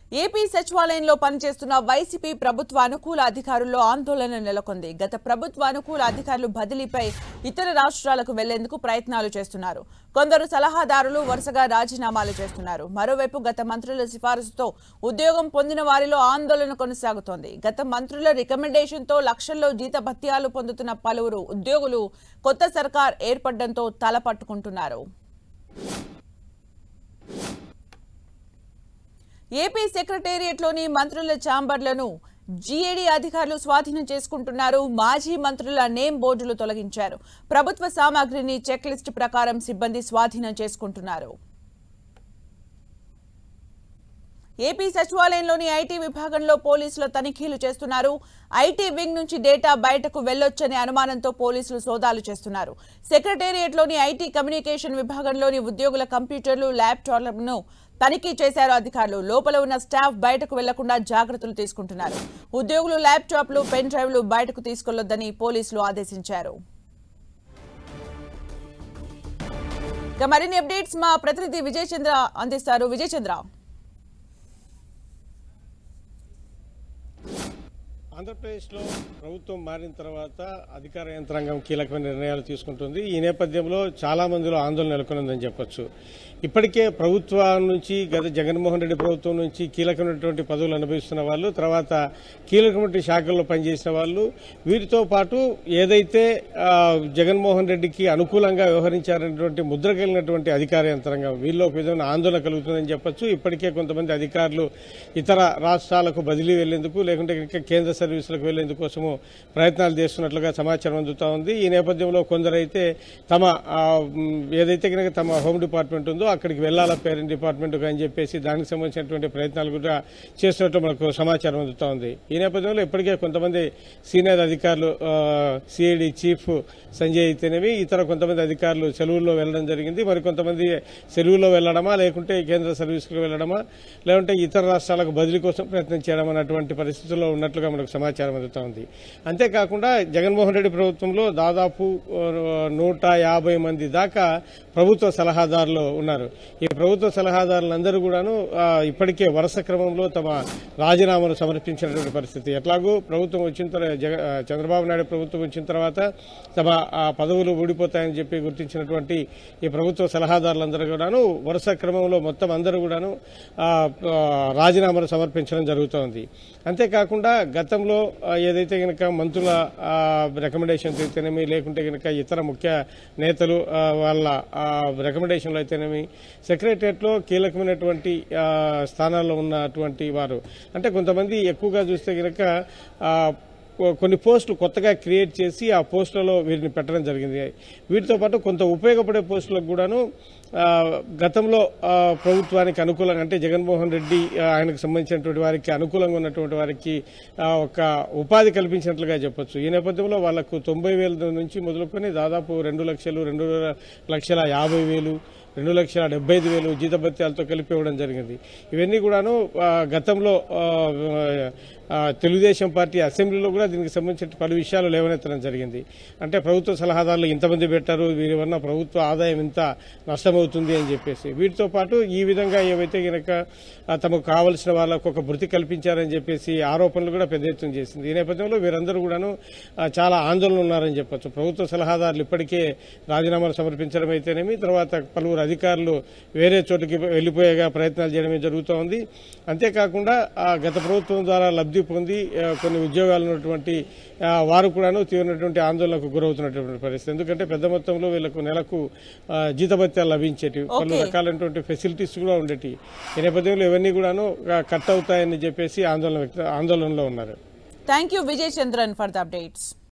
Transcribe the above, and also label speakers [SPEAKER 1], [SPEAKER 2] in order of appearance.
[SPEAKER 1] AP సచివాలయంలో పనిచేస్తున్న YCP ప్రభుత్వ అనుకూల అధికారుల్లో ఆందోళన నెలకొంది గత ప్రభుత్వ అనుకూల అధికారులు బదిలీపై ఇతర రాష్ట్రాలకు వెళ్లేందుకు ప్రయత్నాలు చేస్తున్నారు కొందరు సలహాదారులు వరుసగా రాజీనామాలు చేస్తున్నారు మరోవైపు గత మంత్రుల సిఫారసుతో ఉద్యోగం పొందిన వారిలో ఆందోళన కొనసాగుతోంది గత మంత్రుల రికమెండేషన్తో లక్షల్లో జీతభత్యాలు పొందుతున్న పలువురు ఉద్యోగులు కొత్త సర్కార్ ఏర్పడడంతో తలపట్టుకుంటున్నారు ఏపీ సెక్రటేరియట్లోని మంత్రుల ఛాంబర్లను జీఏడీ అధికారులు స్వాధీనం చేసుకుంటున్నారు మాజీ మంత్రుల నేమ్ బోర్డులు తొలగించారు ప్రభుత్వ సామాగ్రిని చెక్ లిస్ట్ ప్రకారం సిబ్బంది స్వాధీనం చేసుకుంటున్నారు ఏపీ సచివాలయంలోని ఐటీ విభాగంలో పోలీసులు తనిఖీలు చేస్తున్నారు ఐటీ వింగ్ నుంచి డేటా బయటకు వెళ్లొచ్చనే అనుమానంతో పోలీసులు సోదాలు చేస్తున్నారు సెక్రటేరియట్లోని ఐటీ కమ్యూనికేషన్ విభాగంలోని ఉద్యోగుల కంప్యూటర్లు ల్యాప్టాప్లను తనిఖీ చేశారు అధికారులు లోపల ఉన్న స్టాఫ్ బయటకు వెళ్లకుండా జాగ్రత్తలు తీసుకుంటున్నారు ఉద్యోగులు ల్యాప్టాప్లు పెన్ డ్రైవ్లు బయటకు తీసుకెళ్లొద్దని పోలీసులు ఆదేశించారు ఇక మరిన్ని అప్డేట్స్ మా ప్రతినిధి విజయ్ చంద్ర అందిస్తారు విజయ్ చంద్ర
[SPEAKER 2] ఆంధ్రప్రదేశ్లో ప్రభుత్వం మారిన తర్వాత అధికార యంత్రాంగం కీలకమైన నిర్ణయాలు తీసుకుంటుంది ఈ నేపథ్యంలో చాలా మందిలో ఆందోళన నెలకొందని చెప్పొచ్చు ఇప్పటికే ప్రభుత్వం నుంచి గత జగన్మోహన్ రెడ్డి ప్రభుత్వం నుంచి కీలకమైనటువంటి పదవులు అనుభవిస్తున్న వాళ్ళు తర్వాత కీలకమైన శాఖల్లో పనిచేసిన వాళ్ళు వీరితో పాటు ఏదైతే ఆ, జగన్మోహన్ రెడ్డికి అనుకూలంగా వ్యవహరించారనేటువంటి ముద్ర కలిగినటువంటి అధికార యంత్రాంగం వీళ్ళు ఒక విధమైన ఆందోళన కలుగుతుందని చెప్పొచ్చు ఇప్పటికే కొంతమంది అధికారులు ఇతర రాష్ట్రాలకు బదిలీ వెళ్లేందుకు లేకుంటే ఇంకా కేంద్ర సర్వీసులకు వెళ్లేందుకు కోసము ప్రయత్నాలు చేస్తున్నట్లుగా సమాచారం అందుతా ఉంది ఈ నేపథ్యంలో కొందరైతే తమ ఆ, మ్, ఏదైతే కనుక తమ హోమ్ డిపార్ట్మెంట్ ఉందో అక్కడికి వెళ్లాలా పేరెంట్ డిపార్ట్మెంట్ అని చెప్పేసి దానికి సంబంధించినటువంటి ప్రయత్నాలు కూడా చేస్తున్నట్లు మనకు సమాచారం అందుతా ఉంది ఈ నేపథ్యంలో ఇప్పటికే కొంతమంది సీనియర్ అధికారులు సిఐడి చీఫ్ సంజయ్ అయితేనేమి ఇతర కొంతమంది అధికారులు సెలవుల్లో వెళ్లడం జరిగింది మరి కొంతమంది సెలవుల్లో వెళ్లడమా లేకుంటే కేంద్ర సర్వీసులకు వెళ్లడమా లేకుంటే ఇతర రాష్ట్రాలకు బదిలీ కోసం ప్రయత్నం చేయడం అన్నటువంటి పరిస్థితుల్లో ఉన్నట్లుగా మనకు సమాచారం అందుతా ఉంది అంతేకాకుండా జగన్మోహన్ రెడ్డి ప్రభుత్వంలో దాదాపు ఆ, నూట యాభై మంది దాకా ప్రభుత్వ సలహాదారులు ఉన్నారు ఈ ప్రభుత్వ సలహాదారులందరూ కూడాను ఆ, ఇప్పటికే వరుస క్రమంలో తమ రాజీనామాను సమర్పించినటువంటి పరిస్థితి ఎట్లాగూ ప్రభుత్వం వచ్చిన తర్వాత జగ- ఆ, చంద్రబాబు నాయుడు ప్రభుత్వం వచ్చిన తర్వాత తమ ఆ, పదవులు ఊడిపోతాయని చెప్పి గుర్తించినటువంటి ఈ ప్రభుత్వ సలహాదారులందరూ కూడాను వరుస క్రమంలో మొత్తం అందరూ కూడాను ఆ, ఆ, రాజీనామాను సమర్పించడం జరుగుతోంది అంతేకాకుండా గతంలో ఆ, ఏదైతే గనక మంత్రుల రికమెండేషన్స్ అయితేనేమి లేకుంటే గనక ఇతర ముఖ్య నేతలు ఆ, వాళ్ళ రికమెండేషన్లు అయితేనేమి సెక్రటరియట్లో కీలకమైనటువంటి ఆ, స్థానాల్లో ఉన్నటువంటి వారు అంటే కొంతమంది ఎక్కువగా చూస్తే గనక ఆ, కొ- కొన్ని పోస్టులు కొత్తగా క్రియేట్ చేసి ఆ పోస్టులలో వీరిని పెట్టడం జరిగింది వీటితో పాటు కొంత ఉపయోగపడే పోస్టులకు కూడాను ఆ, గతంలో ఆ, ప్రభుత్వానికి అనుకూలంగా అంటే జగన్మోహన్ రెడ్డి ఆ, ఆయనకు సంబంధించినటువంటి వారికి అనుకూలంగా ఉన్నటువంటి వారికి ఆ, ఒక ఉపాధి కల్పించినట్లుగా చెప్పొచ్చు ఈ నేపథ్యంలో వాళ్లకు తొంభై వేల నుంచి మొదలుకొని దాదాపు రెండు లక్షలు రెండు లక్షల యాభై వేలు రెండు లక్షల డెబ్బై ఐదు వేలు జీతభత్యాలతో కలిపి ఇవ్వడం జరిగింది ఇవన్నీ కూడాను ఆ, గతంలో ఆ, ఆ, తెలుగుదేశం పార్టీ అసెంబ్లీలో కూడా దీనికి సంబంధించిన పలు విషయాలు లేవనెత్తడం జరిగింది అంటే ప్రభుత్వ సలహాదారులు ఇంతమంది పెట్టారు వీరి వల్ల ప్రభుత్వ ఆదాయం ఇంత నష్టమవుతుంది అని చెప్పేసి వీటితో పాటు ఈ విధంగా ఏవైతే గనక ఆ, తమకు కావలసిన వాళ్ళకు ఒక భృతి కల్పించారని చెప్పేసి ఆరోపణలు కూడా పెద్ద ఎత్తున చేసింది ఈ నేపథ్యంలో వీరందరూ కూడాను ఆ, చాలా ఆందోళన ఉన్నారని చెప్పొచ్చు ప్రభుత్వ సలహాదారులు ఇప్పటికే రాజీనామాలు సమర్పించడం అయితేనేమి తర్వాత పలువురు అధికారులు వేరే చోటుకి వెళ్లిపోయేగా ప్రయత్నాలు చేయడమే జరుగుతూ ఉంది అంతేకాకుండా ఆ, గత ప్రభుత్వం ద్వారా లబ్ధి పొంది ఆ, కొన్ని ఉద్యోగాలు ఉన్నటువంటి ఆ, వారు కూడాను తీవ్రమైనటువంటి ఆందోళనకు గురవుతున్నటువంటి పరిస్థితి ఎందుకంటే పెద్ద మొత్తంలో వీళ్లకు నెలకు ఆ, జీతభత్యాలు లభించేటి పలు
[SPEAKER 1] Okay.
[SPEAKER 2] రకాలైనటువంటి ఫెసిలిటీస్ కూడా ఉండేటి ఈ నేపథ్యంలో ఇవన్నీ కూడాను ఆ, కట్ అవుతాయని చెప్పేసి ఆందోళన వ్యక్త ఆందోళనలో ఉన్నారు
[SPEAKER 1] thank you Vijay Chandran for the updates